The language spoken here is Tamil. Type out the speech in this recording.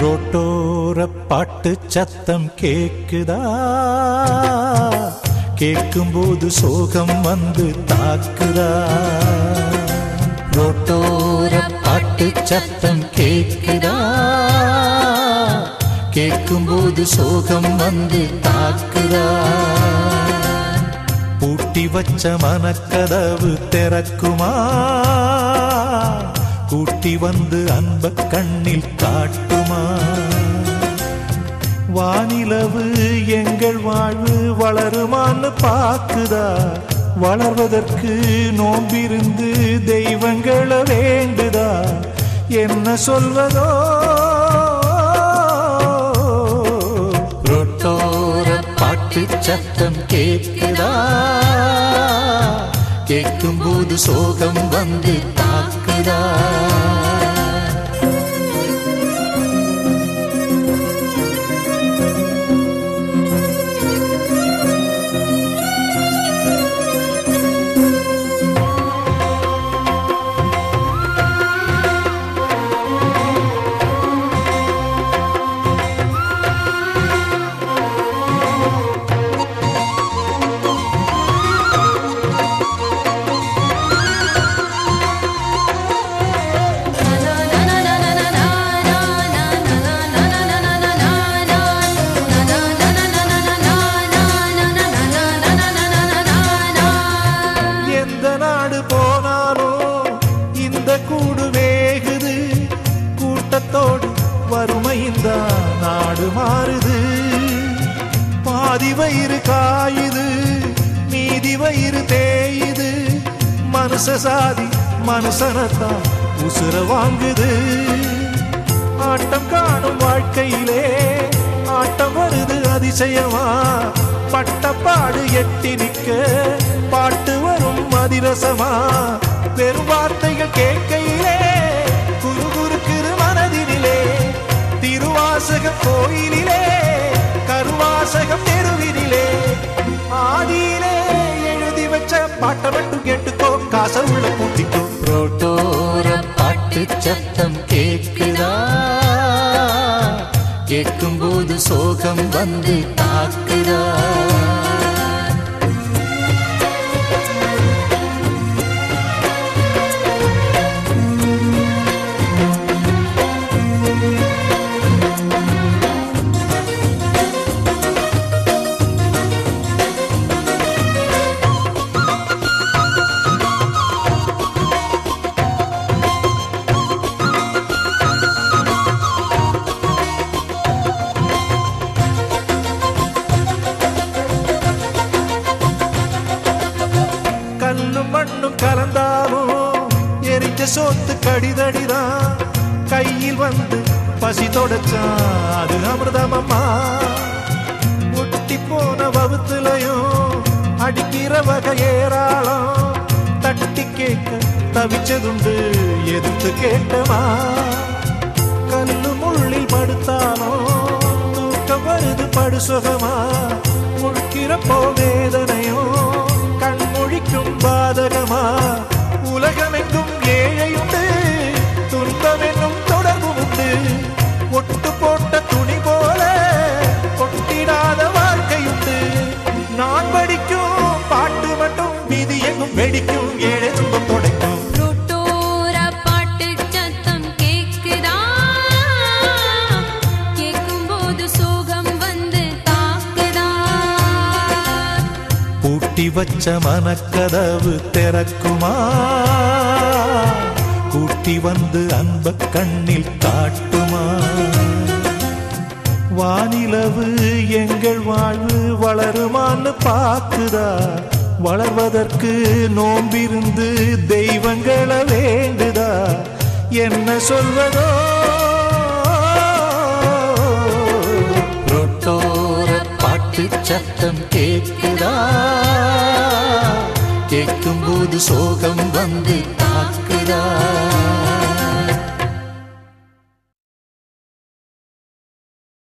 ரோட்டோர பாட்டு சத்தம் கேக்குதா கேட்கும்போது சோகம் வந்து தாக்குதா ரோட்டோர பாட்டு சத்தம் கேக்குதா கேட்கும்போது சோகம் வந்து தாக்குதா பூட்டி வச்ச மனக்கதவு திறக்குமா கூட்டி வந்து அன்ப கண்ணில் காட்டுமா வானிலவு எங்கள் வாழ்வு வளருமான்னு பாக்குதா வளர்வதற்கு நோம்பிருந்து தெய்வங்களை வேண்டுதா என்ன சொல்வதோ ரொட்டோர பாட்டு சத்தம் கேட்குதா கேட்கும்போது சோகம் வந்து தாக்குதா எந்த நாடு போனாலும் இந்த கூடு வேகுது கூட்டத்தோடு வறுமையின் தான் நாடு மாறுது பாதி வயிறு காயுது மீதி வயிறு தேயுது மனுஷ சாதி மனுஷனத்தான் உசுர வாங்குது ஆட்டம் காணும் வாழ்க்கையிலே ஆட்டம் வருது அதிசயமா பட்டப்பாடு எட்டி நிக்க பாட்டு வரும் அதிரசமா வெறும் வார்த்தைகள் கேட்கையிலே குரு குறுக்குது மனதினிலே திருவாசகம் கோயிலிலே கருவாசகம் தெருவினிலே ஆதியிலே எழுதி வச்ச பாட்டை மட்டும் கேட்டுக்கோ காசை உள்ள கூட்டிக்கோ ரோட்டோர பாட்டு சத்தம் கேட்குதா கேட்கும்போது சோகம் வந்து தாக்குதா கல்லும் மண்ணும் கலந்தாலும் எரிச்ச சோத்து கடிதடிதான் கையில் வந்து பசி தொடச்சான் அது அமிர்தமம்மா ஒட்டி போன வகுத்துலையும் அடிக்கிற வகை ஏராளம் தட்டி கேட்க தவிச்சதுண்டு எதிர்த்து கேட்டமா கல்லு முள்ளில் படுத்தாலும் தூக்கம் வருது படுசுகமா முழுக்கிறப்போ வேதனையும் கண்மொழிக்கும் பாதகமா உலகமெங்கும் ஏழையுண்டு துன்பமென்னும் தொடர்பு உண்டு ஒட்டு போட்ட துணி போல கொட்டிடாத வாழ்க்கையுண்டு நான் படிக்கும் பாட்டு மட்டும் விதி எங்கும் வெடிக்கும் ஏழை துன்பம் துடைக்கும் ரோட்டோர பாட்டு சத்தம் கேக்குதா கேட்கும்போது சோகம் வந்து தாக்குதா பூட்டி வச்ச மனக்கதவு திறக்குமா கூட்டி வந்து அன்ப கண்ணில் காட்டுமா வானிலவு எங்கள் வாழ்வு வளருமான்னு பாக்குதா வளர்வதற்கு நோம்பிருந்து தெய்வங்களை வேண்டுதா என்ன சொல்வதோ ரொட்டோர பாட்டு சத்தம் கேட்குதா கேட்கும்போது சோகம் வந்து